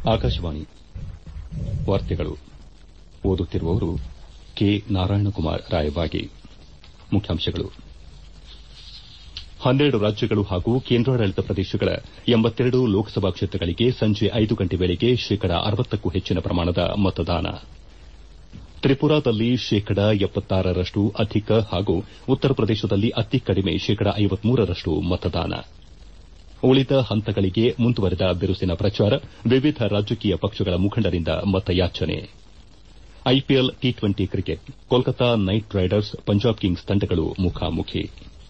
ಆಕಾಶವಾಣಿ ವಾರ್ತೆಗಳು ಓದುತ್ತಿರುವವರು ಕೆ ನಾರಾಯಣಕುಮಾರ್ ರಾಯಬಾಗಿ ಮುಖ್ಯಾಂಶಗಳು ಹನ್ನೆರಡು ರಾಜ್ಯಗಳು ಹಾಗೂ ಕೇಂದ್ರಾಡಳಿತ ಪ್ರದೇಶಗಳ ಎಂಬತ್ತೆರಡು ಲೋಕಸಭಾ ಕ್ಷೇತ್ರಗಳಿಗೆ ಸಂಜೆ ಐದು ಗಂಟೆ ವೇಳೆಗೆ ಶೇಕಡ ಅರವತ್ತಕ್ಕೂ ಹೆಚ್ಚಿನ ಪ್ರಮಾಣದ ಮತದಾನ ತ್ರಿಪುರಾದಲ್ಲಿ ಶೇಕಡ ಎಪ್ಪತ್ತಾರರಷ್ಟು ಅಧಿಕ ಹಾಗೂ ಉತ್ತರ ಪ್ರದೇಶದಲ್ಲಿ ಅತಿ ಕಡಿಮೆ ಶೇಕಡ ಐವತ್ಮೂರರಷ್ಟು ಮತದಾನ ಉಳಿದ ಹಂತಗಳಿಗೆ ಮುಂದುವರೆದ ಬಿರುಸಿನ ಪ್ರಚಾರ ವಿವಿಧ ರಾಜಕೀಯ ಪಕ್ಷಗಳ ಮುಖಂಡರಿಂದ ಮತಯಾಚನೆ IPL T twenty cricket Kolkata Knight Riders Punjab Kings ತಂಡಗಳು ಮುಖಾಮುಖಿ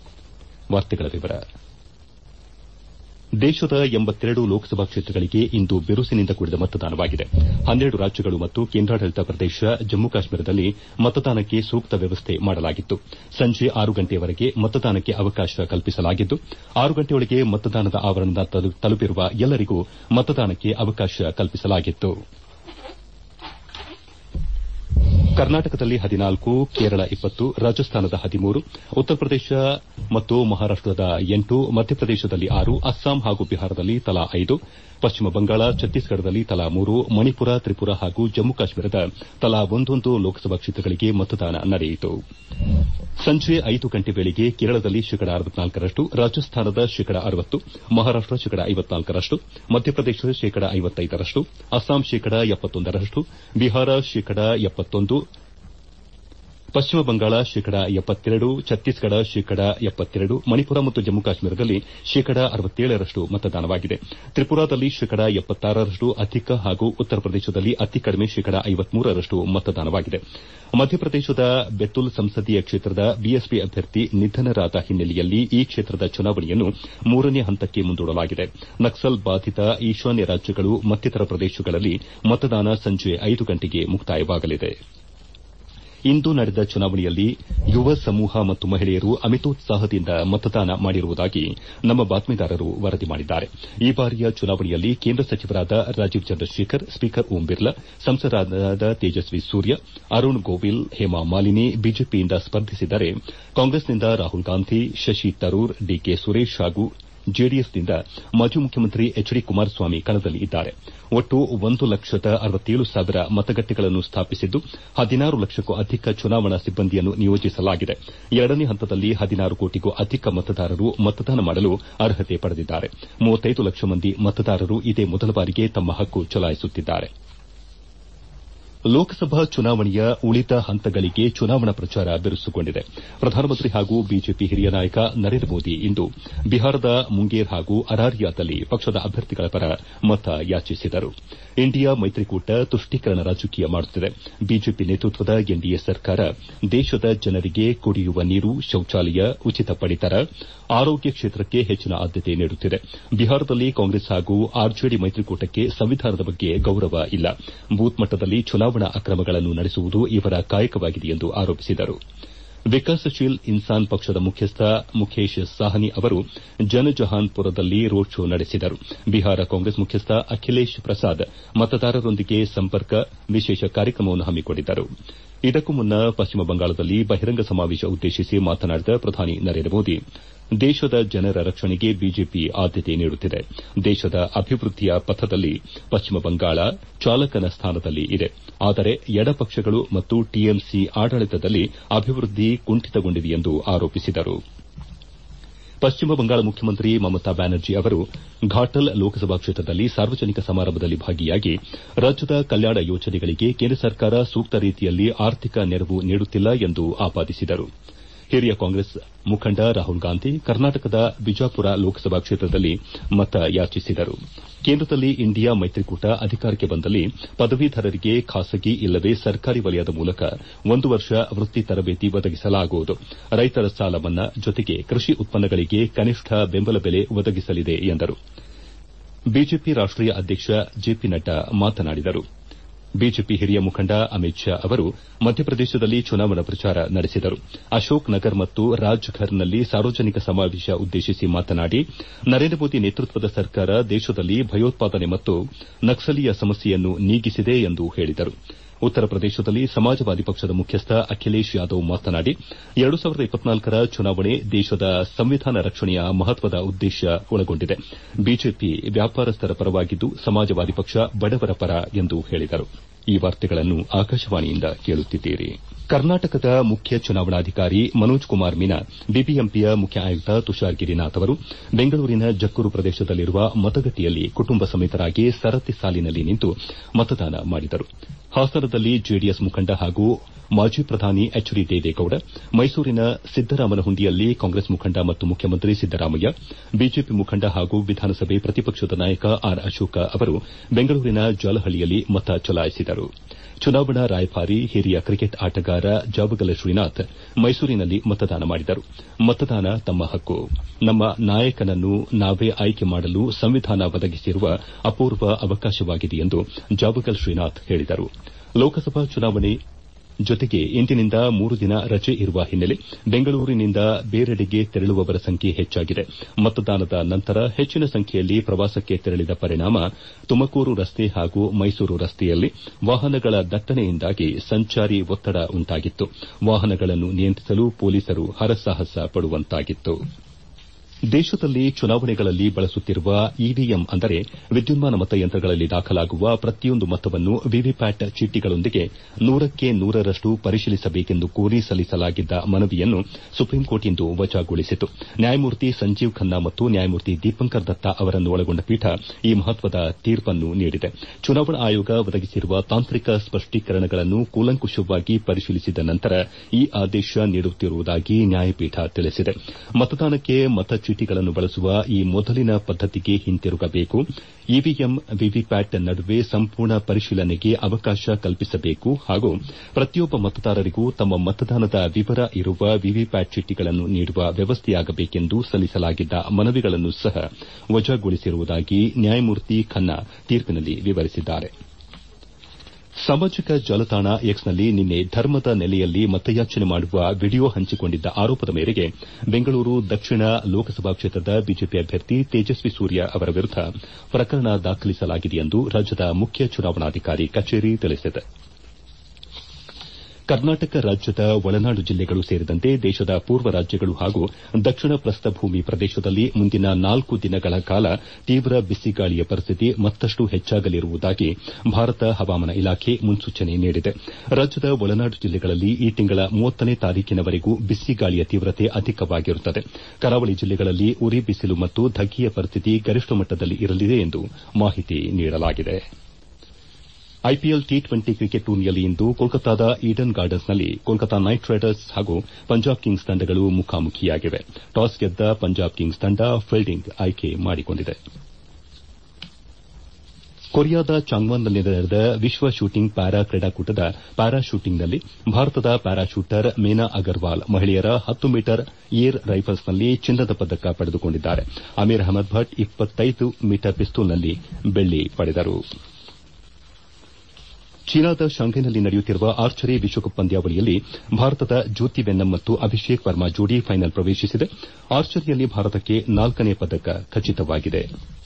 ದೇಶದ ಎಂಬತ್ತೆರಡು ಲೋಕಸಭಾ ಕ್ಷೇತ್ರಗಳಿಗೆ ಇಂದು ಬಿರುಸಿನಿಂದ ಕೂಡಿದ ಮತದಾನವಾಗಿದೆ ಹನ್ನೆರಡು ರಾಜ್ಯಗಳು ಮತ್ತು ಕೇಂದ್ರಾಡಳಿತ ಪ್ರದೇಶ ಜಮ್ಮು ಕಾಶ್ಮೀರದಲ್ಲಿ ಮತದಾನಕ್ಕೆ ಸೂಕ್ತ ವ್ಯವಸ್ಥೆ ಮಾಡಲಾಗಿತ್ತು ಸಂಜೆ ಆರು ಗಂಟೆಯವರೆಗೆ ಮತದಾನಕ್ಕೆ ಅವಕಾಶ ಕಲ್ಪಿಸಲಾಗಿದ್ದು ಆರು ಗಂಟೆಯೊಳಗೆ ಮತದಾನದ ಆವರಣ ತಲುಪಿರುವ ಎಲ್ಲರಿಗೂ ಮತದಾನಕ್ಕೆ ಅವಕಾಶ ಕಲ್ಪಿಸಲಾಗಿತ್ತು ಕರ್ನಾಟಕದಲ್ಲಿ ಹದಿನಾಲ್ಕು ಕೇರಳ ಇಪ್ಪತ್ತು ರಾಜಸ್ಥಾನದ ಹದಿಮೂರು ಉತ್ತರ ಪ್ರದೇಶ ಮತ್ತು ಮಹಾರಾಷ್ಟದ ಎಂಟು ಮಧ್ಯಪ್ರದೇಶದಲ್ಲಿ ಆರು ಅಸ್ಸಾಂ ಹಾಗೂ ಬಿಹಾರದಲ್ಲಿ ತಲಾ ಐದು ಪಶ್ಚಿಮ ಬಂಗಾಳ ಛತ್ತೀಸ್ಗಢದಲ್ಲಿ ತಲಾ ಮೂರು ಮಣಿಪುರ ತ್ರಿಪುರಾ ಹಾಗೂ ಜಮ್ಮು ಕಾಶ್ಮೀರದ ತಲಾ ಒಂದೊಂದು ಲೋಕಸಭಾ ಕ್ಷೇತ್ರಗಳಿಗೆ ಮತದಾನ ನಡೆಯಿತು ಸಂಜೆ ಐದು ಗಂಟೆ ವೇಳೆಗೆ ಕೇರಳದಲ್ಲಿ ಶೇಕಡ ಅರವತ್ನಾಲ್ಕರಷ್ಟು ರಾಜಸ್ಥಾನದ ಶೇಕಡ ಅರವತ್ತು ಮಹಾರಾಷ್ಟ ಶೇಕಡ ಐವತ್ನಾಲ್ಕರಷ್ಟು ಮಧ್ಯಪ್ರದೇಶ ಶೇಕಡ ಐವತ್ತೈದರಷ್ಟು ಅಸ್ಸಾಂ ಶೇಕಡ ಎಪ್ಪತ್ತೊಂದರಷ್ಟು ಬಿಹಾರ ಶೇಕಡ ಎಪ್ಪತ್ತೊಂದು ಪಶ್ಚಿಮ ಬಂಗಾಳ ಶೇಕಡ ಎಪ್ಪತ್ತೆರಡು ಛತ್ತೀಸ್ಗಢ ಶೇಕಡ ಎಪ್ಪತ್ತೆರಡು ಮಣಿಪುರ ಮತ್ತು ಜಮ್ಮು ಕಾಶ್ಮೀರದಲ್ಲಿ ಶೇಕಡ ಅರವತ್ತೇಳರಷ್ಟು ಮತದಾನವಾಗಿದೆ ತ್ರಿಪುರಾದಲ್ಲಿ ಶೇಕಡ ಎಪ್ಪತ್ತಾರರಷ್ಟು ಅಧಿಕ ಹಾಗೂ ಉತ್ತರ ಪ್ರದೇಶದಲ್ಲಿ ಅತಿ ಕಡಿಮೆ ಶೇಕಡ ಐವತ್ಮೂರರಷ್ಟು ಮತದಾನವಾಗಿದೆ ಮಧ್ಯಪ್ರದೇಶದ ಬೆತುಲ್ ಸಂಸದೀಯ ಕ್ಷೇತ್ರದ ಬಿಎಸ್ಪಿ ಅಭ್ಯರ್ಥಿ ನಿಧನರಾದ ಹಿನ್ನೆಲೆಯಲ್ಲಿ ಈ ಕ್ಷೇತ್ರದ ಚುನಾವಣೆಯನ್ನು ಮೂರನೇ ಹಂತಕ್ಕೆ ಮುಂದೂಡಲಾಗಿದೆ ನಕ್ಸಲ್ ಬಾಧಿತ ಈಶಾನ್ಯ ರಾಜ್ಯಗಳು ಮತ್ತಿತರ ಪ್ರದೇಶಗಳಲ್ಲಿ ಮತದಾನ ಸಂಜೆ ಐದು ಗಂಟೆಗೆ ಮುಕ್ತಾಯವಾಗಲಿದೆ ಇಂದು ನಡೆದ ಚುನಾವಣೆಯಲ್ಲಿ ಯುವ ಸಮೂಹ ಮತ್ತು ಮಹಿಳೆಯರು ಅಮಿತೋತ್ಸಾಹದಿಂದ ಮತದಾನ ಮಾಡಿರುವುದಾಗಿ ನಮ್ಮ ಬಾತ್ಮೀದಾರರು ವರದಿ ಮಾಡಿದ್ದಾರೆ ಈ ಬಾರಿಯ ಚುನಾವಣೆಯಲ್ಲಿ ಕೇಂದ್ರ ಸಚಿವರಾದ ರಾಜೀವ್ ಚಂದ್ರಶೇಖರ್ ಸ್ಪೀಕರ್ ಓಂ ಬಿರ್ಲಾ ಸಂಸದರಾದ ತೇಜಸ್ವಿ ಸೂರ್ಯ ಅರುಣ್ ಗೋವಿಲ್ ಹೇಮಾ ಮಾಲಿನಿ ಬಿಜೆಪಿಯಿಂದ ಸ್ಪರ್ಧಿಸಿದರೆ ಕಾಂಗ್ರೆಸ್ನಿಂದ ರಾಹುಲ್ ಗಾಂಧಿ ಶಶಿ ತರೂರ್ ಡಿಕೆ ಸುರೇಶ್ ಹಾಗೂ ಜೆಡಿಎಸ್ನಿಂದ ಮಾಜಿ ಮುಖ್ಯಮಂತ್ರಿ ಎಚ್ ಡಿ ಕುಮಾರಸ್ವಾಮಿ ಕಣದಲ್ಲಿ ಇದ್ದಾರೆ ಒಟ್ಟು ಒಂದು ಲಕ್ಷದ ಅರವತ್ತೇಳು ಸಾವಿರ ಮತಗಟ್ಟೆಗಳನ್ನು ಸ್ಥಾಪಿಸಿದ್ದು ಹದಿನಾರು ಲಕ್ಷಕ್ಕೂ ಅಧಿಕ ಚುನಾವಣಾ ಸಿಬ್ಬಂದಿಯನ್ನು ನಿಯೋಜಿಸಲಾಗಿದೆ ಎರಡನೇ ಹಂತದಲ್ಲಿ ಹದಿನಾರು ಕೋಟಿಗೂ ಅಧಿಕ ಮತದಾರರು ಮತದಾನ ಮಾಡಲು ಅರ್ಹತೆ ಪಡೆದಿದ್ದಾರೆ ಮೂವತ್ತೈದು ಲಕ್ಷ ಮಂದಿ ಮತದಾರರು ಇದೇ ಮೊದಲ ಬಾರಿಗೆ ತಮ್ಮ ಹಕ್ಕು ಚಲಾಯಿಸುತ್ತಿದ್ದಾರೆ ಲೋಕಸಭಾ ಚುನಾವಣೆಯ ಉಳಿದ ಹಂತಗಳಿಗೆ ಚುನಾವಣಾ ಪ್ರಚಾರ ಬಿರುಸುಗೊಂಡಿದೆ ಪ್ರಧಾನಮಂತ್ರಿ ಹಾಗೂ ಬಿಜೆಪಿ ಹಿರಿಯ ನಾಯಕ ನರೇಂದ್ರ ಮೋದಿ ಇಂದು ಬಿಹಾರದ ಮುಂಗೇರ್ ಹಾಗೂ ಅರಾರಿಯಾದಲ್ಲಿ ಪಕ್ಷದ ಅಭ್ಯರ್ಥಿಗಳ ಪರ ಮತ ಯಾಚಿಸಿದರು ಇಂಡಿಯಾ ಮೈತ್ರಿಕೂಟ ತುಷ್ಟೀಕರಣ ರಾಜಕೀಯ ಮಾಡುತ್ತಿದೆ ಬಿಜೆಪಿ ನೇತೃತ್ವದ ಎನ್ಡಿಎ ಸರ್ಕಾರ ದೇಶದ ಜನರಿಗೆ ಕುಡಿಯುವ ನೀರು ಶೌಚಾಲಯ ಉಚಿತ ಪಡಿತರ ಆರೋಗ್ಯ ಕ್ಷೇತ್ರಕ್ಕೆ ಹೆಚ್ಚಿನ ಆದ್ಯತೆ ನೀಡುತ್ತಿದೆ ಬಿಹಾರದಲ್ಲಿ ಕಾಂಗ್ರೆಸ್ ಹಾಗೂ ಆರ್ಜೆಡಿ ಮೈತ್ರಿಕೂಟಕ್ಕೆ ಸಂವಿಧಾನದ ಬಗ್ಗೆ ಗೌರವ ಇಲ್ಲ ಬೂತ್ ಮಟ್ಟದಲ್ಲಿ ಚುನಾವಣಾ ಅಕ್ರಮಗಳನ್ನು ನಡೆಸುವುದು ಇವರ ಕಾಯಕವಾಗಿದೆ ಎಂದು ಆರೋಪಿಸಿದರು ವಿಕಾಸಶೀಲ್ ಇನ್ಸಾನ್ ಪಕ್ಷದ ಮುಖ್ಯಸ್ಥ ಮುಖೇಶ್ ಸಾಹನಿ ಅವರು ಜನಜಹಾನ್ಪುರದಲ್ಲಿ ರೋಡ್ ಶೋ ನಡೆಸಿದರು ಬಿಹಾರ ಕಾಂಗ್ರೆಸ್ ಮುಖ್ಯಸ್ಥ ಅಖಿಲೇಶ್ ಪ್ರಸಾದ್ ಮತದಾರರೊಂದಿಗೆ ಸಂಪರ್ಕ ವಿಶೇಷ ಕಾರ್ಯಕ್ರಮವನ್ನು ಹಮ್ಮಿಕೊಂಡಿದ್ದರು ಇದಕ್ಕೂ ಮುನ್ನ ಪಶ್ಚಿಮ ಬಂಗಾಳದಲ್ಲಿ ಬಹಿರಂಗ ಸಮಾವೇಶ ಉದ್ದೇಶಿಸಿ ಮಾತನಾಡಿದ ಪ್ರಧಾನಿ ನರೇಂದ್ರ ಮೋದಿ ದೇಶದ ಜನರ ರಕ್ಷಣೆಗೆ ಬಿಜೆಪಿ ಆದ್ಯತೆ ನೀಡುತ್ತಿದೆ ದೇಶದ ಅಭಿವೃದ್ದಿಯ ಪಥದಲ್ಲಿ ಪಶ್ಚಿಮ ಬಂಗಾಳ ಚಾಲಕನ ಸ್ಥಾನದಲ್ಲಿ ಇದೆ ಆದರೆ ಎಡಪಕ್ಷಗಳು ಮತ್ತು ಟಿಎಂಸಿ ಆಡಳಿತದಲ್ಲಿ ಅಭಿವೃದ್ದಿ ಕುಂಠಿತಗೊಂಡಿದೆ ಎಂದು ಆರೋಪಿಸಿದರು ಪಶ್ಚಿಮ ಬಂಗಾಳ ಮುಖ್ಯಮಂತ್ರಿ ಮಮತಾ ಬ್ಯಾನರ್ಜಿ ಅವರು ಘಾಟಲ್ ಲೋಕಸಭಾ ಕ್ಷೇತ್ರದಲ್ಲಿ ಸಾರ್ವಜನಿಕ ಸಮಾರಂಭದಲ್ಲಿ ಭಾಗಿಯಾಗಿ ರಾಜ್ಯದ ಕಲ್ಯಾಣ ಯೋಜನೆಗಳಿಗೆ ಕೇಂದ್ರ ಸರ್ಕಾರ ಸೂಕ್ತ ರೀತಿಯಲ್ಲಿ ಆರ್ಥಿಕ ನೆರವು ನೀಡುತ್ತಿಲ್ಲ ಎಂದು ಆಪಾದಿಸಿದರು ಹಿರಿಯ ಕಾಂಗ್ರೆಸ್ ಮುಖಂಡ ರಾಹುಲ್ ಗಾಂಧಿ ಕರ್ನಾಟಕದ ಬಿಜಾಪುರ ಲೋಕಸಭಾ ಕ್ಷೇತ್ರದಲ್ಲಿ ಮತ ಯಾಚಿಸಿದರು ಕೇಂದ್ರದಲ್ಲಿ ಇಂಡಿಯಾ ಮೈತ್ರಿಕೂಟ ಅಧಿಕಾರಕ್ಕೆ ಬಂದಲ್ಲಿ ಪದವೀಧರರಿಗೆ ಖಾಸಗಿ ಇಲ್ಲವೇ ಸರ್ಕಾರಿ ವಲಯದ ಮೂಲಕ ಒಂದು ವರ್ಷ ವೃತ್ತಿ ತರಬೇತಿ ಒದಗಿಸಲಾಗುವುದು ರೈತರ ಸಾಲ ಮನ್ನಾ ಜೊತೆಗೆ ಕೃಷಿ ಉತ್ಪನ್ನಗಳಿಗೆ ಕನಿಷ್ಠ ಬೆಂಬಲ ಬೆಲೆ ಒದಗಿಸಲಿದೆ ಎಂದರು ಬಿಜೆಪಿ ರಾಷ್ಟೀಯ ಅಧ್ಯಕ್ಷ ಜೆಪಿ ನಡ್ಡಾ ಮಾತನಾಡಿದರು ಬಿಜೆಪಿ ಹಿರಿಯ ಮುಖಂಡ ಅಮಿತ್ ಶಾ ಅವರು ಮಧ್ಯಪ್ರದೇಶದಲ್ಲಿ ಚುನಾವಣಾ ಪ್ರಚಾರ ನಡೆಸಿದರು ಅಶೋಕ್ ನಗರ್ ಮತ್ತು ರಾಜ್ಘರ್ನಲ್ಲಿ ಸಾರ್ವಜನಿಕ ಸಮಾವೇಶ ಉದ್ದೇಶಿಸಿ ಮಾತನಾಡಿ ನರೇಂದ್ರ ಮೋದಿ ನೇತೃತ್ವದ ಸರ್ಕಾರ ದೇಶದಲ್ಲಿ ಭಯೋತ್ಪಾದನೆ ಮತ್ತು ನಕ್ಸಲೀಯ ಸಮಸ್ಯೆಯನ್ನು ನೀಗಿಸಿದೆ ಎಂದು ಹೇಳಿದರು ಉತ್ತರ ಪ್ರದೇಶದಲ್ಲಿ ಸಮಾಜವಾದಿ ಪಕ್ಷದ ಮುಖ್ಯಸ್ಥ ಅಖಿಲೇಶ್ ಯಾದವ್ ಮಾತನಾಡಿ ಎರಡು ಸಾವಿರದ ಇಪ್ಪತ್ನಾಲ್ಕರ ಚುನಾವಣೆ ದೇಶದ ಸಂವಿಧಾನ ರಕ್ಷಣೆಯ ಮಹತ್ವದ ಉದ್ದೇಶ ಒಳಗೊಂಡಿದೆ ಬಿಜೆಪಿ ವ್ಯಾಪಾರಸ್ಥರ ಪರವಾಗಿದ್ದು ಸಮಾಜವಾದಿ ಪಕ್ಷ ಬಡವರ ಪರ ಎಂದು ಹೇಳಿದರು ಈ ವಾರ್ತೆಗಳನ್ನು ಆಕಾಶವಾಣಿಯಿಂದ ಕೇಳುತ್ತಿದ್ದೀರಿ ಕರ್ನಾಟಕದ ಮುಖ್ಯ ಚುನಾವಣಾಧಿಕಾರಿ ಮನೋಜ್ ಕುಮಾರ್ ಮೀನಾ ಬಿಬಿಎಂಪಿಯ ಮುಖ್ಯ ಆಯುಕ್ತ ತುಷಾರ್ ಗಿರಿನಾಥ್ ಅವರು ಬೆಂಗಳೂರಿನ ಜಕ್ಕೂರು ಪ್ರದೇಶದಲ್ಲಿರುವ ಮತಗಟ್ಟೆಯಲ್ಲಿ ಕುಟುಂಬ ಸಮೇತರಾಗಿ ಸರತಿ ಸಾಲಿನಲ್ಲಿ ನಿಂತು ಮತದಾನ ಮಾಡಿದರು ಹಾಸನದಲ್ಲಿ ಜೆಡಿಎಸ್ ಮುಖಂಡ ಹಾಗೂ ಮಾಜಿ ಪ್ರಧಾನಿ ಎಚ್ ಡಿ ದೇವೇಗೌಡ ಮೈಸೂರಿನ ಸಿದ್ದರಾಮನಹುಂಡಿಯಲ್ಲಿ ಕಾಂಗ್ರೆಸ್ ಮುಖಂಡ ಮತ್ತು ಮುಖ್ಯಮಂತ್ರಿ ಸಿದ್ದರಾಮಯ್ಯ ಬಿಜೆಪಿ ಮುಖಂಡ ಹಾಗೂ ವಿಧಾನಸಭೆ ಪ್ರತಿಪಕ್ಷದ ನಾಯಕ ಆರ್ ಅಶೋಕ ಅವರು ಬೆಂಗಳೂರಿನ ಜಾಲಹಳ್ಳಿಯಲ್ಲಿ ಮತ ಚಲಾಯಿಸಿದರು ಚುನಾವಣಾ ರಾಯಭಾರಿ ಹಿರಿಯ ಕ್ರಿಕೆಟ್ ಆಟಗಾರ ಜಾವಗಲ ಶ್ರೀನಾಥ್ ಮೈಸೂರಿನಲ್ಲಿ ಮತದಾನ ಮಾಡಿದರು ಮತದಾನ ತಮ್ಮ ಹಕ್ಕು ನಮ್ಮ ನಾಯಕನನ್ನು ನಾವೇ ಆಯ್ಕೆ ಮಾಡಲು ಸಂವಿಧಾನ ಒದಗಿಸಿರುವ ಅಪೂರ್ವ ಅವಕಾಶವಾಗಿದೆ ಎಂದು ಜಾವಗಲ್ ಶ್ರೀನಾಥ್ ಹೇಳಿದರು ಲೋಕಸಭಾ ಚುನಾವಣೆ ಜೊತೆಗೆ ಇಂದಿನಿಂದ ಮೂರು ದಿನ ರಜೆ ಇರುವ ಹಿನ್ನೆಲೆ ಬೆಂಗಳೂರಿನಿಂದ ಬೇರೆಡೆಗೆ ತೆರಳುವವರ ಸಂಖ್ಯೆ ಹೆಚ್ಚಾಗಿದೆ ಮತದಾನದ ನಂತರ ಹೆಚ್ಚಿನ ಸಂಖ್ಯೆಯಲ್ಲಿ ಪ್ರವಾಸಕ್ಕೆ ತೆರಳಿದ ಪರಿಣಾಮ ತುಮಕೂರು ರಸ್ತೆ ಹಾಗೂ ಮೈಸೂರು ರಸ್ತೆಯಲ್ಲಿ ವಾಹನಗಳ ದಟ್ಟಣೆಯಿಂದಾಗಿ ಸಂಚಾರಿ ಒತ್ತಡ ಉಂಟಾಗಿತ್ತು ವಾಹನಗಳನ್ನು ನಿಯಂತ್ರಿಸಲು ಪೊಲೀಸರು ಹರಸಾಹಸ ಪಡುವಂತಾಗಿತ್ತು ದೇಶದಲ್ಲಿ ಚುನಾವಣೆಗಳಲ್ಲಿ ಬಳಸುತ್ತಿರುವ ಇವಿಎಂ ಅಂದರೆ ವಿದ್ಯುನ್ಮಾನ ಮತಯಂತ್ರಗಳಲ್ಲಿ ದಾಖಲಾಗುವ ಪ್ರತಿಯೊಂದು ಮತವನ್ನು ವಿವಿಪ್ಯಾಟ್ ಚೀಟಿಗಳೊಂದಿಗೆ ನೂರಕ್ಕೆ ನೂರರಷ್ಟು ಪರಿಶೀಲಿಸಬೇಕೆಂದು ಕೋರಿ ಸಲ್ಲಿಸಲಾಗಿದ್ದ ಮನವಿಯನ್ನು ಸುಪ್ರೀಂಕೋರ್ಟ್ ಇಂದು ವಜಾಗೊಳಿಸಿತು ನ್ಯಾಯಮೂರ್ತಿ ಸಂಜೀವ್ ಖನ್ನಾ ಮತ್ತು ನ್ಯಾಯಮೂರ್ತಿ ದೀಪಂಕರ್ ದತ್ತಾ ಅವರನ್ನು ಒಳಗೊಂಡ ಪೀಠ ಈ ಮಹತ್ವದ ತೀರ್ಪನ್ನು ನೀಡಿದೆ ಚುನಾವಣಾ ಆಯೋಗ ಒದಗಿಸಿರುವ ತಾಂತ್ರಿಕ ಸ್ಪಷ್ಟೀಕರಣಗಳನ್ನು ಕೂಲಂಕುಷವಾಗಿ ಪರಿಶೀಲಿಸಿದ ನಂತರ ಈ ಆದೇಶ ನೀಡುತ್ತಿರುವುದಾಗಿ ನ್ಯಾಯಪೀಠ ತಿಳಿಸಿದೆ ಮತದಾನಕ್ಕೆ ಮತ ಚೀಟಿಗಳನ್ನು ಬಳಸುವ ಈ ಮೊದಲಿನ ಪದ್ದತಿಗೆ ಹಿಂತಿರುಗಬೇಕು ಇವಿಎಂ ವಿವಿಪ್ಯಾಟ್ ನಡುವೆ ಸಂಪೂರ್ಣ ಪರಿಶೀಲನೆಗೆ ಅವಕಾಶ ಕಲ್ಪಿಸಬೇಕು ಹಾಗೂ ಪ್ರತಿಯೊಬ್ಬ ಮತದಾರರಿಗೂ ತಮ್ಮ ಮತದಾನದ ವಿವರ ಇರುವ ವಿವಿಪ್ಯಾಟ್ ಚೀಟಿಗಳನ್ನು ನೀಡುವ ವ್ಯವಸ್ಥೆಯಾಗಬೇಕೆಂದು ಸಲ್ಲಿಸಲಾಗಿದ್ದ ಮನವಿಗಳನ್ನು ಸಹ ವಜಾಗೊಳಿಸಿರುವುದಾಗಿ ನ್ಯಾಯಮೂರ್ತಿ ಖನ್ನಾ ತೀರ್ಪಿನಲ್ಲಿ ವಿವರಿಸಿದ್ದಾರೆ ಸಾಮಾಜಿಕ ಜಾಲತಾಣ ಎಕ್ಸ್ನಲ್ಲಿ ನಿನ್ನೆ ಧರ್ಮದ ನೆಲೆಯಲ್ಲಿ ಮತಯಾಚನೆ ಮಾಡುವ ವಿಡಿಯೋ ಹಂಚಿಕೊಂಡಿದ್ದ ಆರೋಪದ ಮೇರೆಗೆ ಬೆಂಗಳೂರು ದಕ್ಷಿಣ ಲೋಕಸಭಾ ಕ್ಷೇತ್ರದ ಬಿಜೆಪಿ ಅಭ್ಯರ್ಥಿ ತೇಜಸ್ವಿ ಸೂರ್ಯ ಅವರ ವಿರುದ್ದ ಪ್ರಕರಣ ದಾಖಲಿಸಲಾಗಿದೆ ಎಂದು ರಾಜ್ಯದ ಮುಖ್ಯ ಚುನಾವಣಾಧಿಕಾರಿ ಕಚೇರಿ ತಿಳಿಸಿದೆ ಕರ್ನಾಟಕ ರಾಜ್ಯದ ಒಳನಾಡು ಜಿಲ್ಲೆಗಳು ಸೇರಿದಂತೆ ದೇಶದ ಪೂರ್ವ ರಾಜ್ಯಗಳು ಹಾಗೂ ದಕ್ಷಿಣ ಪ್ರಸ್ಥಭೂಮಿ ಪ್ರದೇಶದಲ್ಲಿ ಮುಂದಿನ ನಾಲ್ಕು ದಿನಗಳ ಕಾಲ ತೀವ್ರ ಬಿಸಿಗಾಳಿಯ ಪರಿಸ್ಥಿತಿ ಮತ್ತಷ್ಟು ಹೆಚ್ಚಾಗಲಿರುವುದಾಗಿ ಭಾರತ ಹವಾಮಾನ ಇಲಾಖೆ ಮುನ್ಸೂಚನೆ ನೀಡಿದೆ ರಾಜ್ಯದ ಒಳನಾಡು ಜಿಲ್ಲೆಗಳಲ್ಲಿ ಈ ತಿಂಗಳ ಮೂವತ್ತನೇ ತಾರೀಖಿನವರೆಗೂ ಬಿಸಿಗಾಳಿಯ ತೀವ್ರತೆ ಅಧಿಕವಾಗಿರುತ್ತದೆ ಕರಾವಳಿ ಜಿಲ್ಲೆಗಳಲ್ಲಿ ಉರಿ ಬಿಸಿಲು ಮತ್ತು ಧಗೆಯ ಪರಿಸ್ಥಿತಿ ಗರಿಷ್ಠ ಮಟ್ಟದಲ್ಲಿ ಇರಲಿದೆ ಎಂದು ಮಾಹಿತಿ ನೀಡಲಾಗಿದೆ ಐಪಿಎಲ್ ಟಿ ಟ್ವೆಂಟಿ ಕ್ರಿಕೆಟ್ ಟೂರ್ನಿಯಲ್ಲಿ ಇಂದು ಕೋಲ್ಕತಾದ ಈಡನ್ ಗಾರ್ಡನ್ಸ್ನಲ್ಲಿ ಕೋಲ್ಕತಾ ನೈಟ್ ರೈಡರ್ಸ್ ಹಾಗೂ ಪಂಜಾಬ್ ಕಿಂಗ್ಸ್ ತಂಡಗಳು ಮುಖಾಮುಖಿಯಾಗಿವೆ ಟಾಸ್ ಗೆದ್ದ ಪಂಜಾಬ್ ಕಿಂಗ್ಸ್ ತಂಡ ಫೀಲ್ಡಿಂಗ್ ಆಯ್ಕೆ ಮಾಡಿಕೊಂಡಿದೆ ಕೊರಿಯಾದ ಚಾಂಗ್ವಾನ್ನಲ್ಲಿ ನಡೆದ ವಿಶ್ವ ಶೂಟಿಂಗ್ ಪ್ಯಾರಾ ಕ್ರೀಡಾಕೂಟದ ಪ್ಯಾರಾ ಶೂಟಿಂಗ್ನಲ್ಲಿ ಭಾರತದ ಪ್ಯಾರಾ ಶೂಟರ್ ಮೇನಾ ಅಗರ್ವಾಲ್ ಮಹಿಳೆಯರ ಹತ್ತು ಮೀಟರ್ ಏರ್ ರೈಫಲ್ಸ್ನಲ್ಲಿ ಚಿನ್ನದ ಪದಕ ಪಡೆದುಕೊಂಡಿದ್ದಾರೆ ಅಮೀರ್ ಅಹಮದ್ ಭಟ್ ಇಪ್ಪತ್ತೈದು ಮೀಟರ್ ಪಿಸ್ತೂಲ್ನಲ್ಲಿ ಬೆಳ್ಳಿ ಪಡೆದರು ಚೀನಾದ ಶಾಂಘೈನಲ್ಲಿ ನಡೆಯುತ್ತಿರುವ ಆರ್ಚರಿ ವಿಶ್ವಕಪ್ ಪಂದ್ಯಾವಳಿಯಲ್ಲಿ ಭಾರತದ ಜ್ಯೋತಿ ವೆನ್ನಂ ಮತ್ತು ಅಭಿಷೇಕ್ ವರ್ಮಾ ಜೋಡಿ ಫೈನಲ್ ಪ್ರವೇಶಿಸಿದೆ ಆರ್ಚರಿಯಲ್ಲಿ ಭಾರತಕ್ಕೆ ನಾಲ್ಕನೇ ಪದಕ ಖಚಿತವಾಗಿದೆ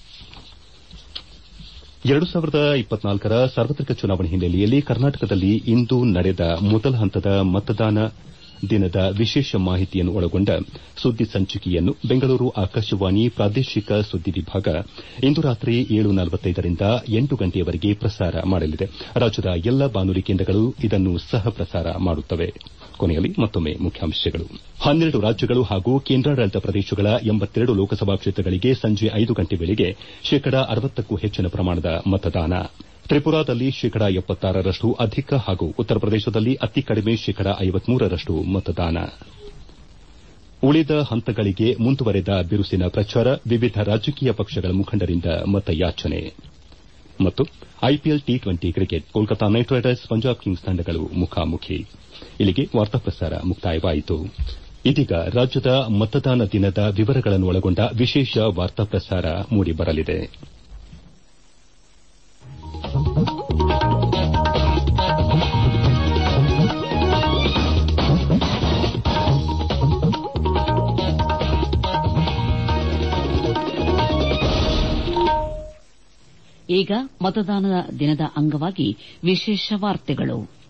ಎರಡು ಸಾವಿರದ ಇಪ್ಪತ್ನಾಲ್ಕರ ಸಾರ್ವತ್ರಿಕ ಚುನಾವಣೆ ಹಿನ್ನೆಲೆಯಲ್ಲಿ ಕರ್ನಾಟಕದಲ್ಲಿ ಇಂದು ನಡೆದ ಮೊದಲ ಹಂತದ ಮತದಾನ ದಿನದ ವಿಶೇಷ ಮಾಹಿತಿಯನ್ನು ಒಳಗೊಂಡ ಸುದ್ದಿ ಸಂಚಿಕೆಯನ್ನು ಬೆಂಗಳೂರು ಆಕಾಶವಾಣಿ ಪ್ರಾದೇಶಿಕ ಸುದ್ದಿ ವಿಭಾಗ ಇಂದು ರಾತ್ರಿ ಏಳು ನಲವತ್ತೈದರಿಂದ ಎಂಟು ಗಂಟೆಯವರೆಗೆ ಪ್ರಸಾರ ಮಾಡಲಿದೆ ರಾಜ್ಯದ ಎಲ್ಲ ಬಾನುಲಿ ಕೇಂದ್ರಗಳು ಇದನ್ನು ಸಹ ಪ್ರಸಾರ ಮಾಡುತ್ತವೆ ಕೊನೆಯಲ್ಲಿ ಮತ್ತೊಮ್ಮೆ ಮುಖ್ಯಾಂಶಗಳು ಹನ್ನೆರಡು ರಾಜ್ಯಗಳು ಹಾಗೂ ಕೇಂದ್ರಾಡಳಿತ ಪ್ರದೇಶಗಳ ಎಂಬತ್ತೆರಡು ಲೋಕಸಭಾ ಕ್ಷೇತ್ರಗಳಿಗೆ ಸಂಜೆ ಐದು ಗಂಟೆ ವೇಳೆಗೆ ಶೇಕಡ ಅರವತ್ತಕ್ಕೂ ಹೆಚ್ಚಿನ ಪ್ರಮಾಣದ ಮತದಾನ ತ್ರಿಪುರಾದಲ್ಲಿ ಶೇಕಡ ಎಪ್ಪತ್ತಾರರಷ್ಟು ಅಧಿಕ ಹಾಗೂ ಉತ್ತರ ಪ್ರದೇಶದಲ್ಲಿ ಅತಿ ಕಡಿಮೆ ಶೇಕಡ ಐವತ್ಮೂರರಷ್ಟು ಮತದಾನ ಉಳಿದ ಹಂತಗಳಿಗೆ ಮುಂದುವರೆದ ಬಿರುಸಿನ ಪ್ರಚಾರ ವಿವಿಧ ರಾಜಕೀಯ ಪಕ್ಷಗಳ ಮುಖಂಡರಿಂದ ಮತಯಾಚನೆ ಮತ್ತು IPL T twenty cricket Kolkata Knight Riders Punjab Kings ತಂಡಗಳು ಮುಖಾಮುಖಿ ಇಲ್ಲಿಗೆ ವಾರ್ತಾ ಪ್ರಸಾರ ಮುಕ್ತಾಯವಾಯಿತು ಇದೀಗ ರಾಜ್ಯದ ಮತದಾನ ದಿನದ ವಿವರಗಳನ್ನು ಒಳಗೊಂಡ ವಿಶೇಷ ವಾರ್ತಾ ಪ್ರಸಾರ ಮೂಡಿಬರಲಿದೆ ಈಗ ಮತದಾನ ದಿನದ ಅಂಗವಾಗಿ ವಿಶೇಷ ವಾರ್ತೆಗಳು